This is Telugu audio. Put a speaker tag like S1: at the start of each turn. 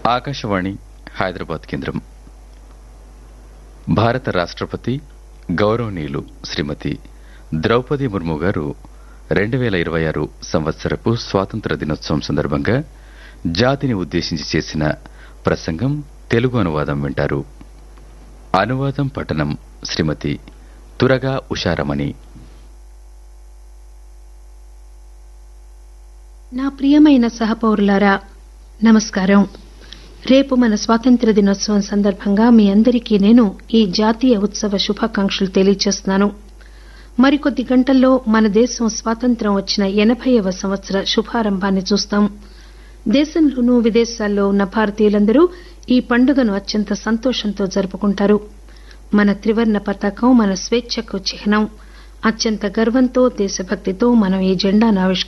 S1: ఆకాశవాణి హైదరాబాద్ కేంద్రం భారత రాష్ట్రపతి గౌరవనీయులు శ్రీమతి ద్రౌపది ముర్ము గారు రెండు వేల ఇరవై ఆరు సంవత్సరపు స్వాతంత్ర దినోత్సవం సందర్భంగా జాతిని ఉద్దేశించి చేసిన ప్రసంగం తెలుగు అనువాదం వింటారు అనువాదం పఠనం శ్రీమతి తురగా ఉషారమణి
S2: నా ప్రియమైన సహపౌరులారా నమస్కారం రేపు మన స్వాతంత్ర దినోత్సవం సందర్భంగా మీ అందరికీ నేను ఈ జాతీయ ఉత్సవ శుభాకాంక్షలు తెలియజేస్తున్నాను మరికొద్ది గంటల్లో మన దేశం స్వాతంత్ర్యం వచ్చిన ఎనభైవ సంవత్సర శుభారంభాన్ని చూస్తాం దేశంలోనూ విదేశాల్లో ఉన్న భారతీయులందరూ ఈ పండుగను అత్యంత సంతోషంతో జరుపుకుంటారు మన త్రివర్ణ పతాకం మన స్వేచ్ఛకు చిహ్నం అత్యంత గర్వంతో దేశభక్తితో మనం ఈ జెండాను ఆవిష్కరించాం